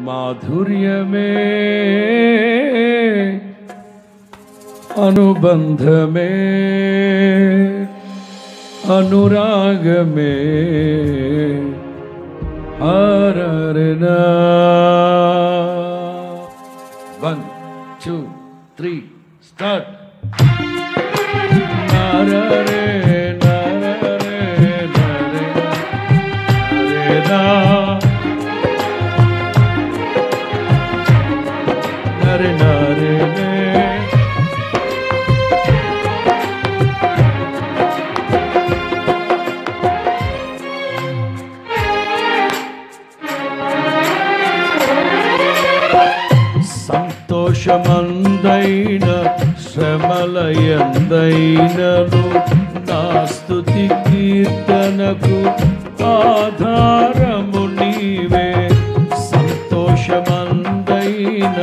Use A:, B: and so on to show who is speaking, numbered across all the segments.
A: మాధుర్యమే అనుబంధమే అనురాగమే హరనా వన్ టూ త్రీ స్టార్ట్ నరరే నరరే నరే నరేనా నరే నరే నే. సంతోషమందైన శ్రమలయందైనను నా స్తుతి కీర్తనకు ఆధారము నీవే సంతోషమందైన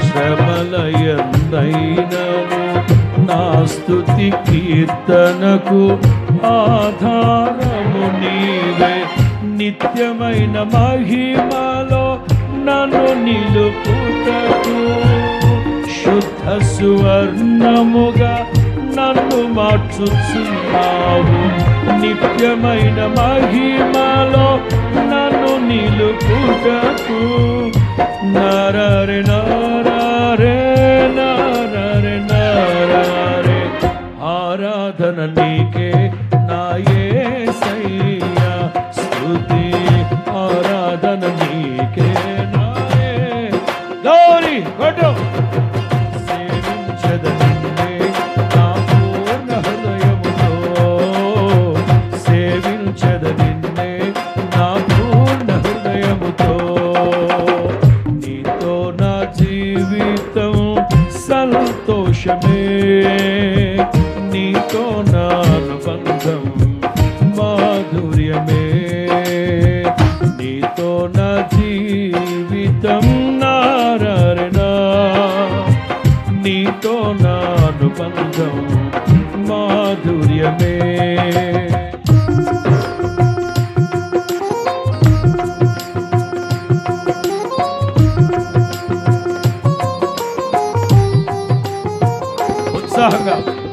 A: శ్రమలయందైనను నా స్తుతి కీర్తనకు ఆధారము నీవే నిత్యమైన మహిమలో నన్ను నిలుపుటకు శుద్ధ సువర్ణముగా నన్ను మార్చుచున్నావు నిత్యమైన మహిమలో నన్ను నిలుపుటకు నరరే నరరే నరరే నరరే ఆరాధన నీకే నా యేసయ్యా స్తుతి ఆరాధన నీకే నా యే- గౌరీ కొట్టు సేవించద నిన్నే నా పూర్ణ హృదయముతో సేవించద నిన్నే నా పూర్ణ హృదయముతో నీతో నా జీవితం సంతోషమే నీతో నా అనుబంధం మాధుర్యమే నీతో నా జీవితం నారనా నీతో నా అనుబంధం మాధుర్యమే ఉత్సాహంగా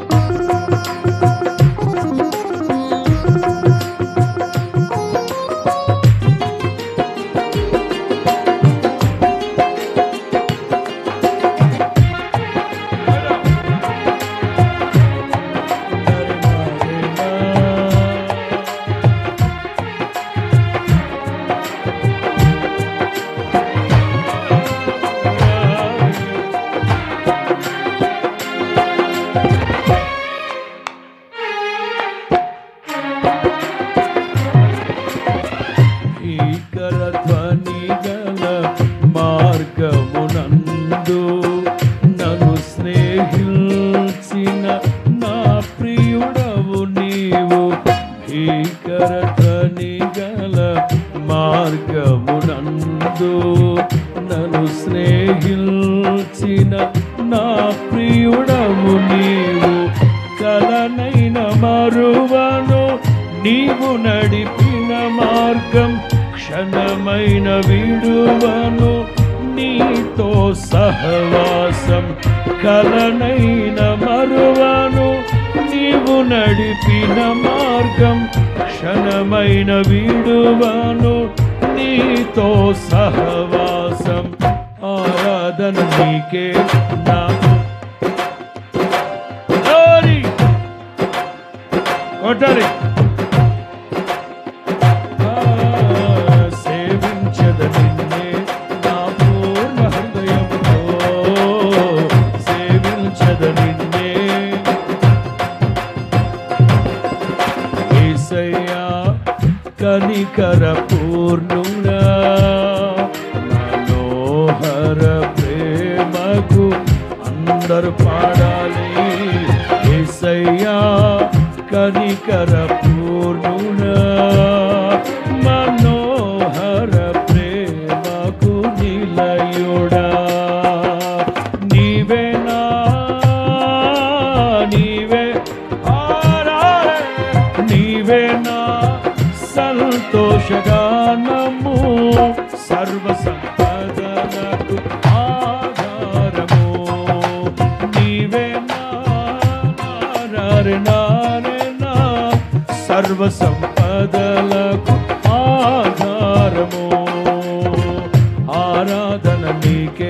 A: భీకర ధ్వని గల మార్గమునందు నన్ను స్నేహించిన నా ప్రియుడవు నీవు భీకర ధ్వని గల మార్గమునందు నన్ను స్నేహించిన నా ప్రియుడవు నీవు కలనైన మరువను నీవు నడిపిన మార్గం క్షణమైన విడువను నీతో సహవాసం కలనైన మరువను నీవు నడిపిన మార్గం క్షణమైన విడువను నీతో సహవాసం ఆరాధన నీకే నా Glory! కొట్టాలి సేవించద నిన్నే నా పూర్ణ హృదయముతో సేవించద నిన్నే ఏసయ్యా కనికర పూర్ణుడా మనోహర ప్రేమకు అందరు పాడాలి ఏసయ్యా కనికర పూర్ణుడా మనోహర ప్రేమకు నిలయుడా నీవేనా నీవే ఆరారే నీవేనా సంతోషగానము సర్వ సంపదల నాకు ఆధారము నీవే నా నారే నారే నా సర్వ సంపదలకు ఆధారము ఆరాధన నీకే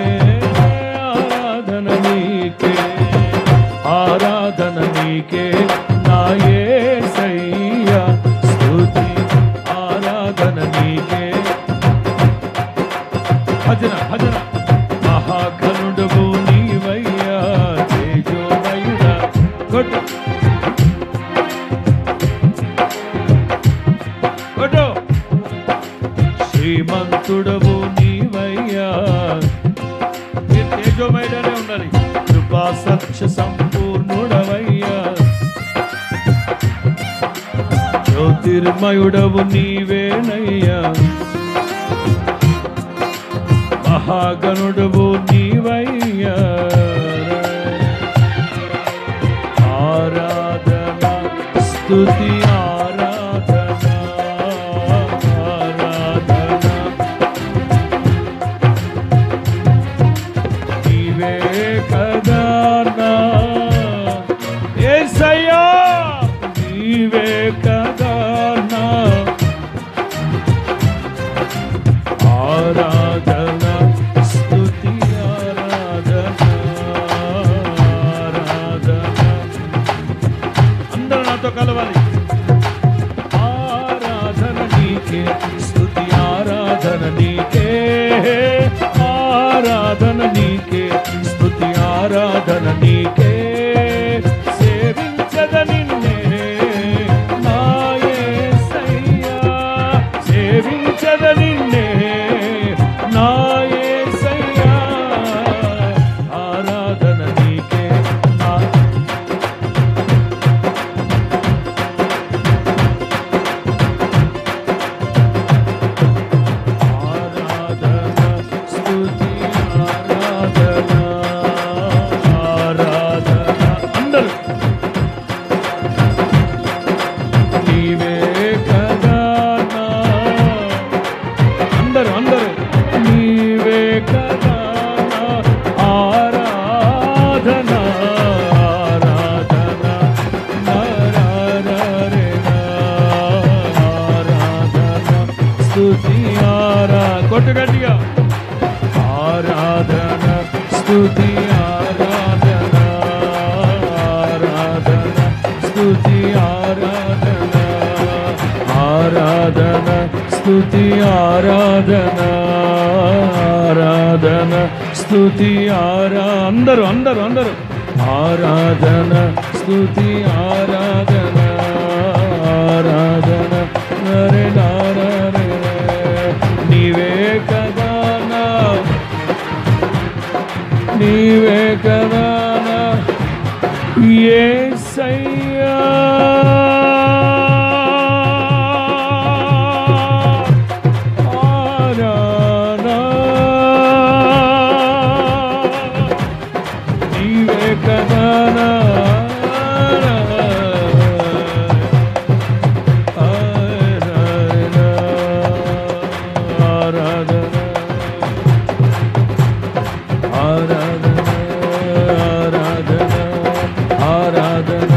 A: ఆరాధన నీకే ఆరాధన నీకే నా యేసయ్యా స్తుతి ఆరాధన నీకే భజన భజన మహాగణుడవు నీవయ్యా తేజోమయుడా కొట్టు కొట్టు శ్రీమంతుడవు నీవయ్యా మీరు తేజోమయుడనే ఉండాలి కృపా సత్య సంపూర్ణుడవయ్యా జ్యోతిర్మయుడవు నీవేనయ్యా మహాగణుడవు నీవయ్యా ఆరాధన స్తుతి ఆరాధన ఆరాధన నీవే కదా నా యేసయ్యా నీవే కదా నా ఆరాధన స్తుతి ఆరాధన ఆరాధన అందరూ నాతో కలవాలి ఆరాధన నీకే స్తుతి ఆరాధన నీకే ఆరాధన నీకే స్తుతి ఆరాధన నీకే సేవించద నిన్నే నా యేసయ్యా సేవించద నిన్నే నా యేసయ్యా ఆరాధన నీకే నా ఆరాధన స్తుతి ఆరాధన ఆరాధన అందరూ నీవే కదా నా అందరూ అందరూ నీవే కదా నా ఆరాధన ఆరాధన నరరే ఆరాధన స్తుతి ఆరా కొట్టు గట్టిగా ఆరాధన స్తుతి ఆరాధన ఆరాధన స్తుతి ఆరాధన ఆరాధన స్తుతి ఆరాధన ఆరాధన స్తుతి ఆరా అందరూ అందరూ అందరూ ఆరాధన స్తుతి ఆరాధన ఆరాధన నరే నారే నీవే కదా నా నీవే కదా నా యేసయ్యా ఆరాధన నీవే కదా నా ఆరాధన ఆరాధన ఆరాధన ఆరాధన ఆరాధన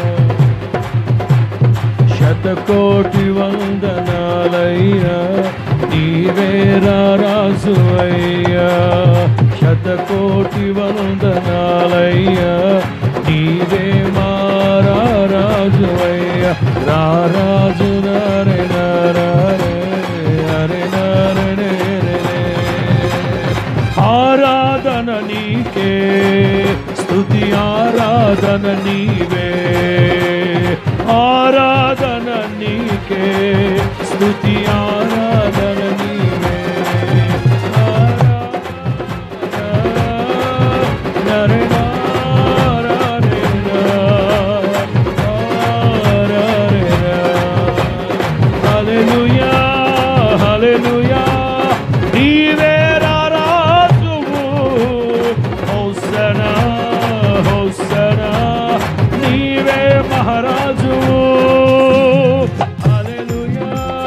A: శతకోటి వందనాలయ్యా నీవేరా రాజువయ్యా శతకోటి వందనాలయ్యా నీవే మారా రాజువయ్యా రారాజు నరే నరే హరే నరే ఆరాధన నీకే స్తుతి ఆరాధన నీవే ఆరాధన నీకే స్తుతి ఆరాధన నీవే నరే Hallelujah, hallelujah. నీవే రారాజువు. Hosanna, hosanna. నీవే మహారాజువు. Hallelujah,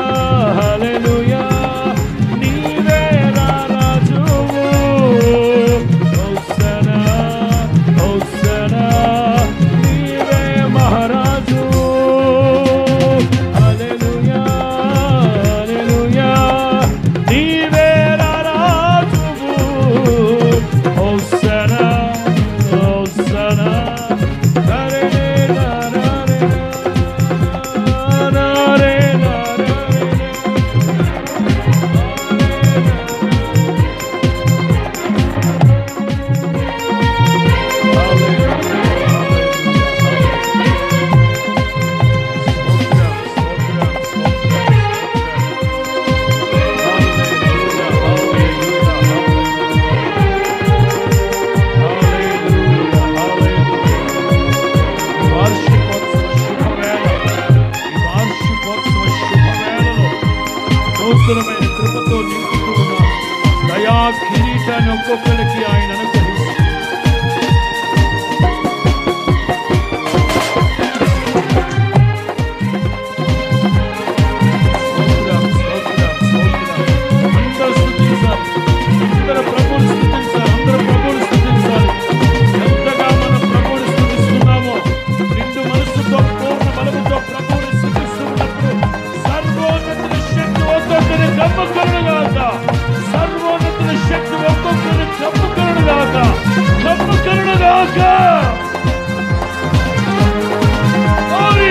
A: కిరీటాన్ని ఒక్కొక్కరికి ఆయన అనుగ్రహిస్తారు స్తోత్రం, స్తోత్రం, స్తోత్రం. అందరూ స్తుతించాలి. అందరూ ప్రభువుని స్తుతించాలి. అందరూ ప్రభువుని స్తుతించాలి. ఎంతగా మనం ప్రభువుని స్తుతిస్తున్నామో, నిండు మనస్సుతో, పూర్ణ బలముతో ప్రభువుని స్తుతిస్తున్నప్పుడు సర్వోన్నతుని శక్తి ఒక్కొక్కరిని కమ్ముకొనుగాక. సర్వోన్నతుని శక్తి ఒక్కొక్కరిని కమ్ముకొనుగాక. కమ్ముకొనుగాక. Glory!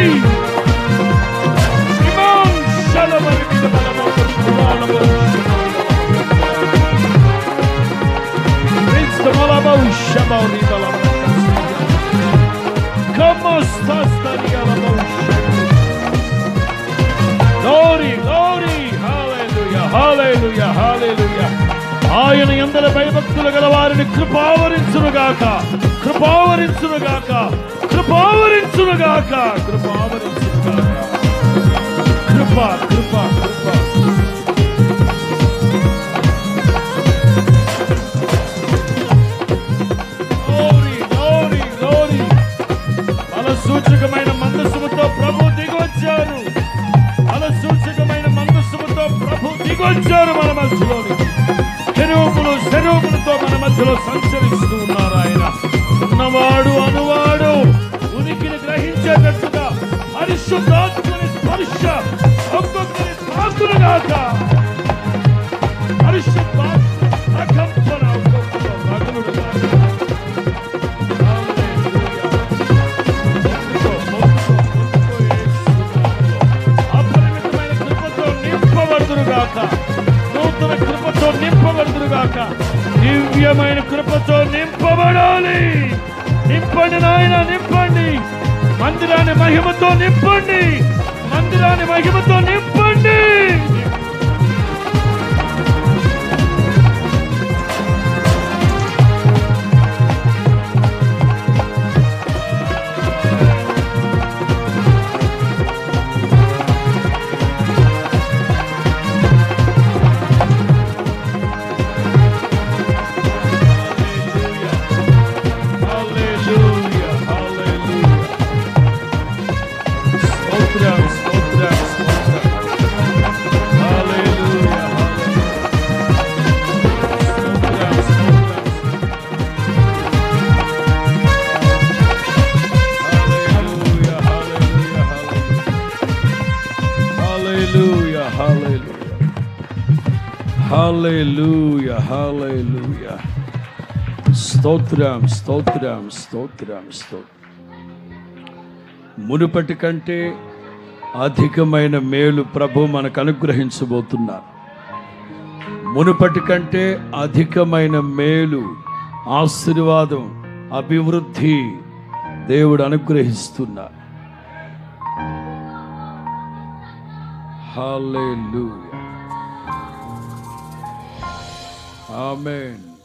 A: Imam Shalomar మీద బలము, బలము. Prince de Malabau, Shabau, Ribalabau. Como estás, Danielabau? Glory, glory, hallelujah, hallelujah, hallelujah. ఆయన ఎందర భయభక్తులు గల వారిని కృపావరించునుగాక కృపావరించునుగాక కృపావరించునుగాక కృపావరించునుగాక కృప కృప కృప Glory, glory, glory. బల సూచకమైన మందస్సుముతో ప్రభు దిగొచ్చారు బల సూచకమైన మందస్సుముతో ప్రభు దిగొచ్చారు మన మధ్యలోని చెరువులు చెరువులతో మన మధ్యలో సంచరిస్తూ ఉన్నారు ఆయన ఉన్నవాడు అనువాడు ఉనికిని గ్రహించేటట్టుగా పరిశుద్ధాత్మని స్పర్శ ఒక్కొక్కరి తాకులుగాక పరిశుద్ధాత్మ ప్రకంపన ఒక్కొక్కరు రగులుగాక అపరిమితమైన కృపతో నింపబడుదురుగాక నూతన కృపతో నింపబడుదురుగాక దివ్యమైన కృపతో నింపబడాలి నింపండి నాయన నింపండి మందిరాన్ని మహిమతో నింపండి మందిరాన్ని మహిమతో నింపండి Hallelujah, hallelujah. స్తోత్రం, స్తోత్రం, స్తోత్రం. Hallelujah, hallelujah. స్తోత్రం, స్తోత్రం. Hallelujah, hallelujah, hallelujah. Hallelujah, hallelujah. Hallelujah, hallelujah. స్తోత్రం స్తోత్రం స్తోత్రం స్తోత్రం మునుపటి కంటే అధికమైన మేలు ప్రభు మనకు అనుగ్రహించబోతున్నారు మునుపటి కంటే అధికమైన మేలు ఆశీర్వాదం అభివృద్ధి దేవుడు అనుగ్రహిస్తున్నారు హల్లెలూయా ఆమేన్